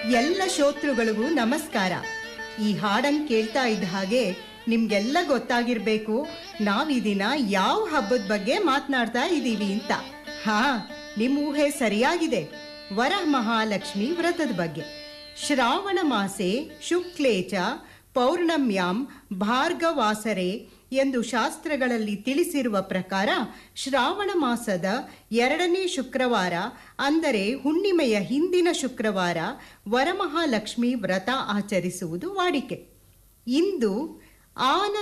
ಎಲ್ಲ ಶ್ರೋತೃಗಳಿಗೂ ನಮಸ್ಕಾರ ಈ ಹಾಡನ್ ಕೇಳ್ತಾ ಇದ್ದ ಹಾಗೆ ನಿಮ್ಗೆಲ್ಲ ಗೊತ್ತಾಗಿರ್ಬೇಕು ನಾವ್ ಈ ದಿನ ಯಾವ ಹಬ್ಬದ ಬಗ್ಗೆ ಮಾತನಾಡ್ತಾ ಇದ್ದೀವಿ ಅಂತ ಹಾ ನಿಮ್ ಊಹೆ ಸರಿಯಾಗಿದೆ ವರ ಮಹಾಲಕ್ಷ್ಮಿ ವ್ರತದ ಬಗ್ಗೆ ಶ್ರಾವಣ ಮಾಸೆ ಶುಕ್ಲೇಚ ಪೌರ್ಣಮ್ಯಾಂ ಭಾರ್ಗವಾಸರೆ ಎಂದು ಶಾಸ್ತ್ರಗಳಲ್ಲಿ ತಿಳಿಸಿರುವ ಪ್ರಕಾರ ಶ್ರಾವಣ ಮಾಸದ ಎರಡನೇ ಶುಕ್ರವಾರ ಅಂದರೆ ಹುಣ್ಣಿಮೆಯ ಹಿಂದಿನ ಶುಕ್ರವಾರ ವರಮಹಾಲಕ್ಷ್ಮಿ ವ್ರತ ಆಚರಿಸುವುದು ವಾಡಿಕೆ ಇಂದು ಆನ